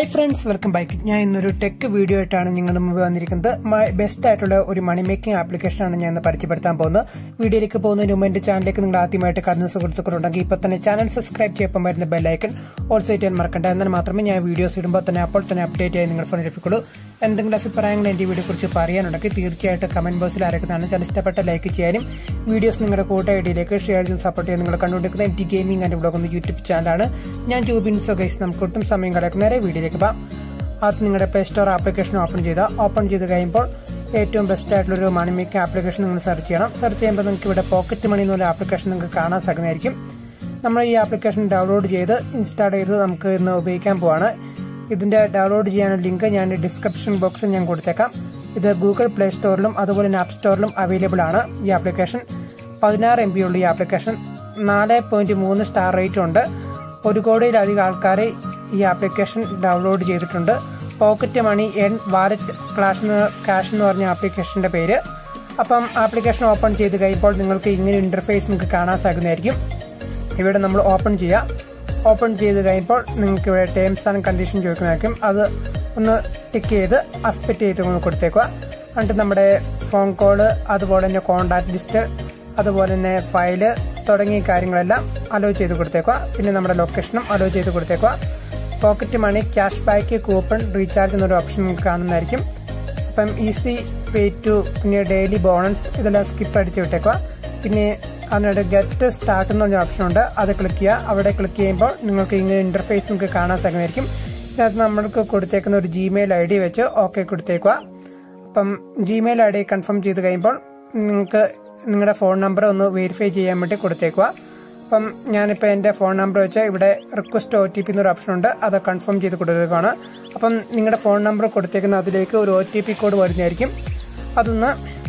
hi friends welcome back ഞാൻ ഇന്നൊരു tech video ആയിട്ടാണ് നിങ്ങളുടെ മുമ്പ് വന്നിരിക്കുന്നത് ബെസ്റ്റ് ആയിട്ടുള്ള ഒരു മണി മേക്കിംഗ് ആപ്ലിക്കേഷനാണ് ഞാൻ ഇന്ന് പരിചയപ്പെടുത്താൻ പോകുന്നത് വീഡിയോയിലേക്ക് പോകുന്നതിന് മുമ്പ് എന്റെ ചാനലിലേക്ക് നിങ്ങൾ ആദ്യമായിട്ട് കടന്ന സുഹൃത്തുക്കളുണ്ടെങ്കിൽ ഇപ്പൊ തന്നെ ചാനൽ സബ്സ്ക്രൈബ് ചെയ്യുമ്പോൾ വരുന്ന ബെല്ലൈക്കൺ ഓൾസോ ചെയ്യാൻ മറക്കണ്ട എന്നാൽ മാത്രമേ ഞാൻ വീഡിയോസ് ഇടുമ്പോൾ തന്നെ അപ്പോൾ തന്നെ അപ്ഡേറ്റ് ആയി നിങ്ങൾ ഫോണിൽ ലഭിക്കുള്ളൂ എന്തെങ്കിലും അഭിപ്രായങ്ങൾ എന്റെ വീഡിയോ കുറിച്ച് പറയാനുണ്ടെങ്കിൽ തീർച്ചയായിട്ടും കമന്റ് ബോക്സിൽ അറിയിക്കുന്നതാണ് ചാനൽ ഇഷ്ടപ്പെട്ട ലൈക്ക് ചെയ്യാനും വീഡിയോസ് നിങ്ങളുടെ കൂട്ട ഐഡിയിലേക്ക് ഷെയർ ചെയ്ത് സപ്പോർട്ട് ചെയ്യാൻ നിങ്ങൾ കണ്ടുകൊണ്ടിരിക്കുന്ന M T gaming and blog എന്ന യൂട്യൂബ് ചാനലാണ് ഞാൻ ജൂബിൻ സോ ഗൈസ് നമുക്ക് ഒട്ടും സമയം കളക്കുന്നേരെ വീഡിയോയിലേക്ക് പോകാം അത് നിങ്ങളുടെ പ്ലേ സ്റ്റോർ ആപ്ലിക്കേഷൻ ഓപ്പൺ ചെയ്താൽ ഓപ്പൺ ചെയ്ത് കഴിയുമ്പോൾ ഏറ്റവും ബെസ്റ്റ് ആയിട്ടുള്ള ഒരു മണി മേക്കിംഗ് ആപ്ലിക്കേഷൻ നിങ്ങൾ സെർച്ച് ചെയ്യണം സെർച്ച് ചെയ്യുമ്പോൾ നിങ്ങൾക്ക് ഇവിടെ പോക്കറ്റ് മണി എന്നുള്ള ആപ്ലിക്കേഷൻ നിങ്ങൾക്ക് കാണാൻ സാധിക്കുന്നതായിരിക്കും നമ്മൾ ഈ ആപ്ലിക്കേഷൻ ഡൗൺലോഡ് ചെയ്ത് ഇൻസ്റ്റാൾ ചെയ്ത് നമുക്ക് ഇന്ന് ഉപയോഗിക്കാൻ പോവാണ് ഇതിന്റെ ഡൗൺലോഡ് ചെയ്യാനുള്ള ലിങ്ക് ഞാൻ ഡിസ്ക്രിപ്ഷൻ ബോക്സിൽ ഞാൻ കൊടുത്തേക്കാം ഇത് ഗൂഗിൾ പ്ലേ സ്റ്റോറിലും അതുപോലെ തന്നെ ആപ്പ് സ്റ്റോറിലും അവൈലബിൾ ആണ് ഈ ആപ്ലിക്കേഷൻ പതിനാറ് എം ബി ഉള്ള ഈ ആപ്ലിക്കേഷൻ നാല് പോയിന്റ് മൂന്ന് സ്റ്റാർ റേറ്റ് ഉണ്ട് ഒരു കോടിയിലധികം ആൾക്കാർ ഈ ആപ്ലിക്കേഷൻ ഡൗൺലോഡ് ചെയ്തിട്ടുണ്ട് pocket money and wallet clash cash എന്ന് പറഞ്ഞ ആപ്ലിക്കേഷന്റെ പേര് അപ്പം ആപ്ലിക്കേഷൻ ഓപ്പൺ ചെയ്ത് കഴിയുമ്പോൾ നിങ്ങൾക്ക് ഇങ്ങനെ ഇന്റർഫേസ് നിങ്ങൾക്ക് കാണാൻ സാധിക്കുന്നതായിരിക്കും ഇവിടെ നമ്മൾ ഓപ്പൺ ചെയ്യാം ഓപ്പൺ ചെയ്ത് കഴിയുമ്പോൾ നിങ്ങൾക്ക് ഇവിടെ ടേംസ് ആൻഡ് കണ്ടീഷൻ ചോദിക്കുന്നതായിരിക്കും അത് ഒന്ന് ടിക്ക് ചെയ്ത് അസ്പെക്ട് ചെയ്ത് ഒന്ന് കൊടുത്തേക്കുക എന്നിട്ട് നമ്മുടെ ഫോൺ കോള് അതുപോലെ തന്നെ കോണ്ടാക്ട് ലിസ്റ്റ് അതുപോലെ തന്നെ ഫയല് തുടങ്ങിയ കാര്യങ്ങളെല്ലാം അലോ ചെയ്ത് കൊടുത്തേക്കുക പിന്നെ നമ്മുടെ ലൊക്കേഷനും അലോ ചെയ്ത് കൊടുത്തേക്കുക pocket money cash back coupon recharge എന്നൊരു ഓപ്ഷൻ നിങ്ങൾക്ക് കാണുന്നതായിരിക്കും അപ്പം ഈസി പേ ടു പിന്നെ ഡെയിലി ബോണസ് ഇതെല്ലാം സ്കിപ്പ് അടിച്ച് വിട്ടേക്കുക പിന്നെ അതിനോട് ഗെറ്റ് സ്റ്റാർട്ട് എന്ന് പറഞ്ഞ ഓപ്ഷൻ ഉണ്ട് അത് ക്ലിക്ക് ചെയ്യുക അവിടെ ക്ലിക്ക് ചെയ്യുമ്പോൾ നിങ്ങൾക്ക് ഇങ്ങനെ ഇന്റർഫേസ് നിങ്ങൾക്ക് കാണാൻ സാധിക്കുന്നതായിരിക്കും ഇതിനകത്ത് നമ്മൾക്ക് കൊടുത്തേക്കുന്ന ഒരു ജിമെയിൽ ഐ ഡി വെച്ച് ഓക്കെ കൊടുത്തേക്കുക അപ്പം ജിമെയിൽ ഐ ഡി കൺഫേം ചെയ്ത് കഴിയുമ്പോൾ നിങ്ങൾക്ക് നിങ്ങളുടെ ഫോൺ നമ്പർ ഒന്ന് വെരിഫൈ ചെയ്യാൻ വേണ്ടി കൊടുത്തേക്കുക അപ്പം ഞാനിപ്പോൾ എൻ്റെ ഫോൺ നമ്പർ വെച്ച് ഇവിടെ റിക്വസ്റ്റ് ഒ ടി പി എന്നൊരു ഓപ്ഷൻ ഉണ്ട് അത് കൺഫേം ചെയ്ത് കൊടുത്തേക്കാണ് അപ്പം നിങ്ങളുടെ ഫോൺ നമ്പർ കൊടുത്തേക്കുന്ന അതിലേക്ക് ഒരു ഒ ടി പി കോഡ് വരുന്നതായിരിക്കും അതൊന്ന്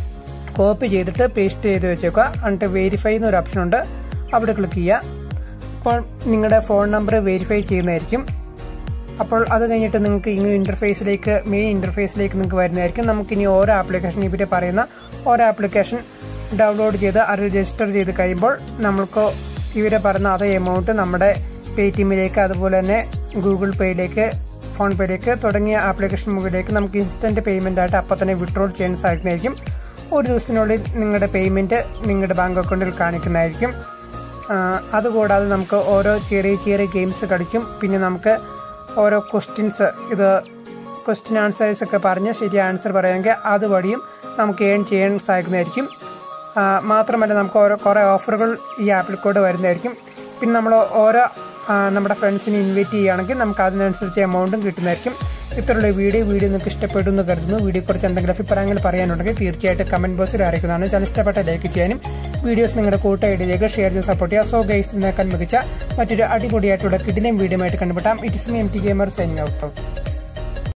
കോപ്പി ചെയ്തിട്ട് പേസ്റ്റ് ചെയ്ത് വെച്ചേക്കുക എന്നിട്ട് വെരിഫൈ എന്നൊരു ഓപ്ഷൻ ഉണ്ട് അവിടെ ക്ലിക്ക് ചെയ്യുക അപ്പോൾ നിങ്ങളുടെ ഫോൺ നമ്പർ വെരിഫൈ ചെയ്യുന്നതായിരിക്കും അപ്പോൾ അത് കഴിഞ്ഞിട്ട് നിങ്ങൾക്ക് ഇങ്ങനെ ഇന്റർഫേസിലേക്ക് മെയിൻ ഇന്റർഫേസിലേക്ക് നിങ്ങൾക്ക് വരുന്നതായിരിക്കും നമുക്ക് ഇനി ഓരോ ആപ്ലിക്കേഷൻ ഇവര് പറയുന്ന ഓരോ ആപ്ലിക്കേഷൻ ഡൗൺലോഡ് ചെയ്ത് അത് രജിസ്റ്റർ ചെയ്ത് കഴിയുമ്പോൾ നമ്മൾക്ക് ഇവരെ പറയുന്ന അതേ എമൗണ്ട് നമ്മുടെ പേ ടി എമ്മിലേക്ക് അതുപോലെ തന്നെ ഗൂഗിൾ പേയിലേക്ക് ഫോൺ പേയിലേക്ക് തുടങ്ങിയ ആപ്ലിക്കേഷൻ മുകളിലേക്ക് നമുക്ക് ഇൻസ്റ്റന്റ് പേയ്മെന്റ് ആയിട്ട് അപ്പം തന്നെ വിഡ്രോൾ ചെയ്യാൻ സാധിക്കുന്നതായിരിക്കും ഒരു ദിവസത്തിനുള്ളിൽ നിങ്ങളുടെ പേയ്മെന്റ് നിങ്ങളുടെ ബാങ്ക് അക്കൗണ്ടിൽ കാണിക്കുന്നതായിരിക്കും അതുകൂടാതെ നമുക്ക് ഓരോ ചെറിയ ചെറിയ ഗെയിംസ് കളിക്കും പിന്നെ നമുക്ക് ഓരോ ക്വസ്റ്റ്യൻസ് ഇത് ക്വസ്റ്റ്യൻ ആൻസേഴ്സ് ഒക്കെ പറഞ്ഞ് ശരി ആൻസർ പറയുമെങ്കിൽ അതുവഴിയും നമുക്ക് ഏൺ ചെയ്യാൻ സാധിക്കുന്നതായിരിക്കും മാത്രമല്ല നമുക്ക് ഓരോ കുറേ ഓഫറുകൾ ഈ ആപ്പിൽ കൂടെ വരുന്നതായിരിക്കും പിന്നെ നമ്മൾ ഓരോ നമ്മുടെ ഫ്രണ്ട്സിനെ ഇൻവൈറ്റ് ചെയ്യുകയാണെങ്കിൽ നമുക്ക് അതിനനുസരിച്ച് എമൗണ്ടും കിട്ടുന്നതായിരിക്കും ഇത്തരമുള്ള വീഡിയോ വീഡിയോ നിങ്ങൾക്ക് ഇഷ്ടപ്പെടും എന്ന് കരുതുന്നു വീഡിയോ കുറിച്ച് എന്തെങ്കിലും അഭിപ്രായങ്ങൾ പറയാനുണ്ടെങ്കിൽ തീർച്ചയായിട്ടും കമന്റ് ബോക്സിൽ അറിയിക്കുന്നതാണ് ചാനൽ ഇഷ്ടപ്പെട്ട ലൈക്ക് ചെയ്യാനും വീഡിയോസ് നിങ്ങളുടെ കൂട്ട ഐഡിയിലേക്ക് ഷെയർ ചെയ്ത് സപ്പോർട്ട് ചെയ്യുക സോ ഗൈസ് എന്നേക്കാൻ മികച്ച മറ്റൊരു അടിപൊളിയായിട്ടുള്ള കിടിലം വീഡിയോ ആയിട്ട് കണ്ടുപിട്ടാം it is me M T gamer signing out